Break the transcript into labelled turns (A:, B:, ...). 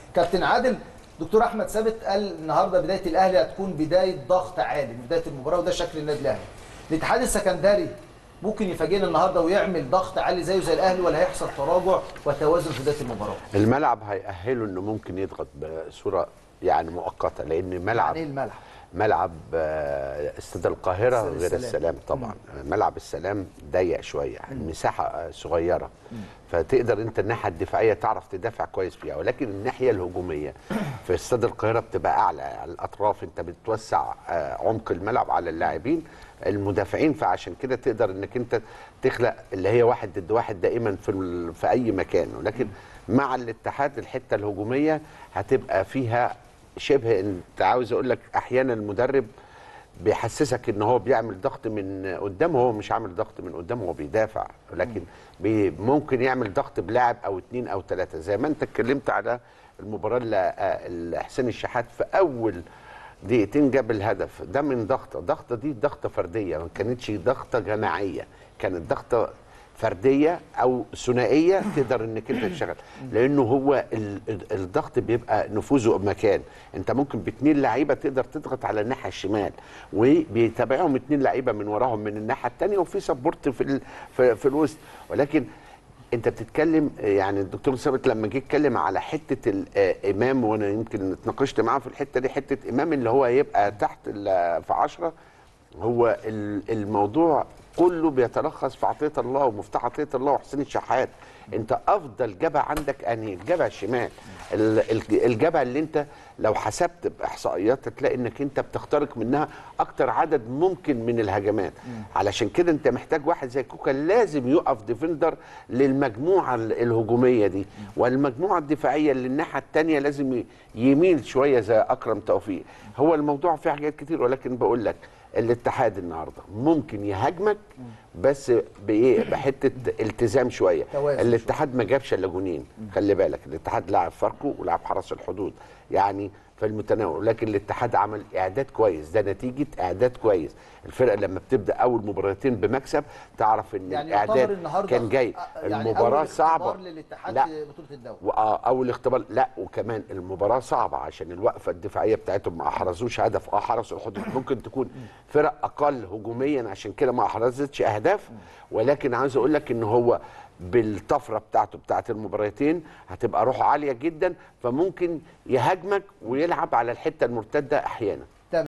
A: كابتن عادل دكتور احمد ثابت قال النهارده بدايه الاهلي هتكون بدايه ضغط عالي من بدايه المباراه وده شكل النادي الاهلي الاتحاد السكندري ممكن يفاجئنا النهارده ويعمل ضغط عالي زيه زي الاهلي ولا هيحصل تراجع وتوازن في بدايه المباراه
B: الملعب هيأهله انه ممكن يضغط بصوره يعني مؤقته لان ملعب
A: يعني ايه الملعب
B: ملعب آه، استاد القاهره
A: استاد
B: غير
A: السلام.
B: السلام طبعا ملعب السلام ضيق شويه المساحه آه، صغيره فتقدر انت الناحيه الدفاعيه تعرف تدافع كويس فيها ولكن الناحيه الهجوميه في استاد القاهره بتبقى اعلى على الاطراف انت بتوسع آه، عمق الملعب على اللاعبين المدافعين فعشان كده تقدر انك انت تخلق اللي هي واحد ضد واحد دائما في ال- في اي مكان ولكن مع الاتحاد الحته الهجوميه هتبقى فيها شبه انت عاوز اقول لك احيانا المدرب بيحسسك ان هو بيعمل ضغط من قدام هو مش عامل ضغط من قدام هو بيدافع لكن بي ممكن يعمل ضغط بلاعب او اتنين او ثلاثه زي ما انت اتكلمت على المباراه اللي آه، اللي حسين الشحات في اول دقيقتين جاب الهدف ده من ضغطه ضغطه دي ضغطه فرديه ما كانتش ضغطه جماعيه كانت ضغطه فرديه او ثنائيه تقدر انك انت تشتغل لانه هو ال- ال- الضغط بيبقى نفوذه مكان انت ممكن باتنين لعيبه تقدر تضغط على الناحيه الشمال وبيتابعهم اتنين لعيبه من وراهم من الناحيه الثانيه وفي سبورت في ال- في, في الوسط ولكن انت بتتكلم يعني الدكتور ثابت لما جه يتكلم على حته الامام وانا يمكن اتناقشت معاه في الحته دي حته امام اللي هو يبقى تحت ال- في 10 هو ال- الموضوع كله بيتلخص في عطيه الله ومفتاح عطيه الله وحسين الشحات انت افضل جبهه عندك انهي الجبهه الشمال ال- ال- الجبهه اللي انت لو حسبت باحصائيات هتلاقي انك انت بتخترق منها اكتر عدد ممكن من الهجمات علشان كده انت محتاج واحد زي كوكا لازم يقف ديفندر للمجموعه ال- الهجوميه دي والمجموعه الدفاعيه اللي الناحيه الثانيه لازم ي- يميل شويه زي اكرم توفيق هو الموضوع فيه حاجات كتير ولكن بقول لك الاتحاد النهارده ممكن يهاجمك بس بايه بحته التزام شويه
A: توازن
B: الاتحاد ما جابش الا جونين خلي بالك الاتحاد لعب فاركو ولعب حرس الحدود يعني في المتناول لكن الاتحاد عمل اعداد كويس ده نتيجه اعداد كويس الفرقه لما بتبدا اول مباراتين بمكسب تعرف ان
A: يعني يعتبر
B: الاعداد
A: النهارده
B: كان جاي
A: آه، يعني
B: المباراه
A: أول
B: صعبه
A: اختبار للاتحاد
B: لا
A: في بطوله الدوري
B: وآه اول اختبار لا وكمان المباراه صعبه عشان الوقفه الدفاعيه بتاعتهم ما احرزوش هدف اه حرسوا الحدود ممكن تكون فرق اقل هجوميا عشان كده ما احرزتش اهداف ولكن عاوز اقول لك ان هو بالطفره بتاعته بتاعت المباراتين هتبقى روحه عاليه جدا فممكن يهاجمك ويلعب على الحته المرتده احيانا